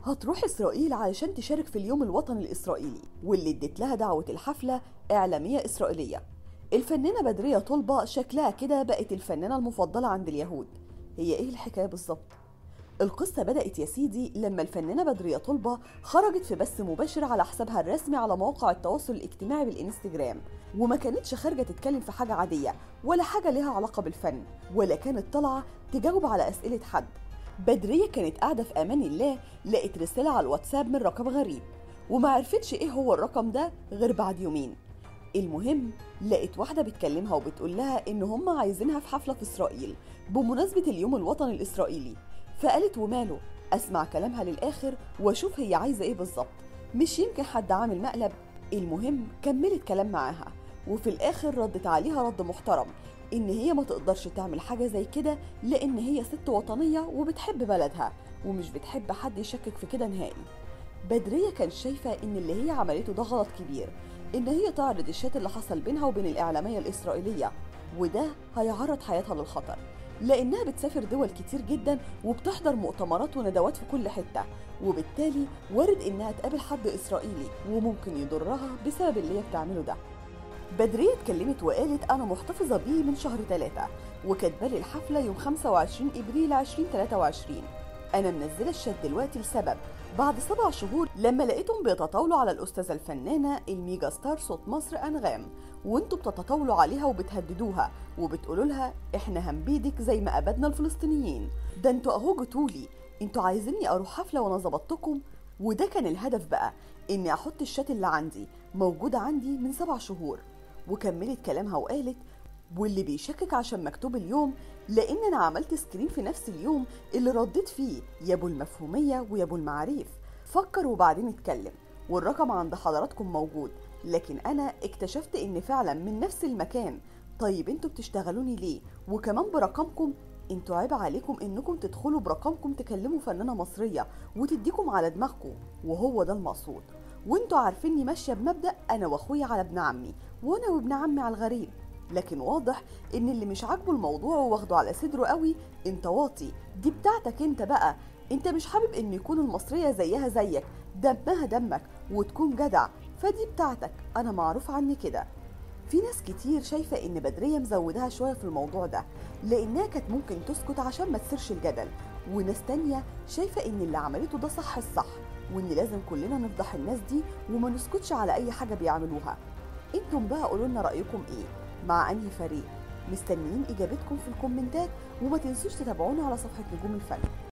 هتروح إسرائيل علشان تشارك في اليوم الوطني الإسرائيلي واللي ادت لها دعوة الحفلة إعلامية إسرائيلية الفنانة بدرية طلبة شكلها كده بقت الفنانة المفضلة عند اليهود هي إيه الحكاية بالظبط؟ القصة بدأت يا سيدي لما الفنانة بدرية طلبة خرجت في بث مباشر على حسابها الرسمي على مواقع التواصل الاجتماعي بالإنستجرام وما كانتش خارجة تتكلم في حاجة عادية ولا حاجة ليها علاقة بالفن ولا كانت طالعة تجاوب على أسئلة حد بدرية كانت قاعدة في أمان الله لقت رسالة على الواتساب من رقم غريب وما عرفتش إيه هو الرقم ده غير بعد يومين المهم لقت واحدة بتكلمها وبتقول لها إن هم عايزينها في حفلة في إسرائيل بمناسبة اليوم الوطني الإسرائيلي فقالت وماله أسمع كلامها للآخر وأشوف هي عايزة إيه بالظبط مش يمكن حد عامل مقلب المهم كملت كلام معاها وفي الآخر ردت عليها رد محترم إن هي ما تقدرش تعمل حاجة زي كده لأن هي ست وطنية وبتحب بلدها ومش بتحب حد يشكك في كده نهائي بدرية كان شايفة إن اللي هي عملته ده غلط كبير إن هي تعرض الشات اللي حصل بينها وبين الإعلامية الإسرائيلية وده هيعرض حياتها للخطر لأنها بتسافر دول كتير جدا وبتحضر مؤتمرات وندوات في كل حتة وبالتالي وارد إنها تقابل حد إسرائيلي وممكن يضرها بسبب اللي هي بتعمله ده بدرية اتكلمت وقالت أنا محتفظة بيه من شهر ثلاثة وكاتبالي الحفلة يوم 25 إبريل 2023 أنا منزلة الشات دلوقتي لسبب بعد سبع شهور لما لقيتهم بيتطاولوا على الأستاذة الفنانة الميجا ستار صوت مصر أنغام وانتوا بتتطاولوا عليها وبتهددوها وبتقولوا لها احنا هنبيدك زي ما أبدنا الفلسطينيين ده انتوا أهو جتولي انتوا عايزيني أروح حفلة وأنا ظبطتكم وده كان الهدف بقى إني أحط الشات اللي عندي موجودة عندي من سبع شهور وكملت كلامها وقالت واللي بيشكك عشان مكتوب اليوم لان انا عملت سكرين في نفس اليوم اللي رديت فيه يا ابو المفهوميه ويا ابو المعاريف فكر وبعدين اتكلم والرقم عند حضراتكم موجود لكن انا اكتشفت ان فعلا من نفس المكان طيب انتوا بتشتغلوني ليه وكمان برقمكم انتوا عيب عليكم انكم تدخلوا برقمكم تكلموا فنانه مصريه وتديكم على دماغكم وهو ده المقصود وانتوا عارفيني ماشيه بمبدا انا واخويا على ابن عمي وانا وابن عمي على الغريب لكن واضح ان اللي مش عاجبه الموضوع واخده على صدره قوي انت واطي دي بتاعتك انت بقى انت مش حابب ان يكون المصريه زيها زيك دمها دمك وتكون جدع فدي بتاعتك انا معروف عني كده في ناس كتير شايفة إن بدرية مزودها شوية في الموضوع ده لأنها كانت ممكن تسكت عشان ما تثيرش الجدل وناس تانية شايفة إن اللي عملته ده صح الصح وإن لازم كلنا نفضح الناس دي وما نسكتش على أي حاجة بيعملوها انتم بقى قولوا لنا رأيكم إيه مع أنهي فريق مستنيين إجابتكم في الكومنتات وما تنسوش تتابعونا على صفحة نجوم الفن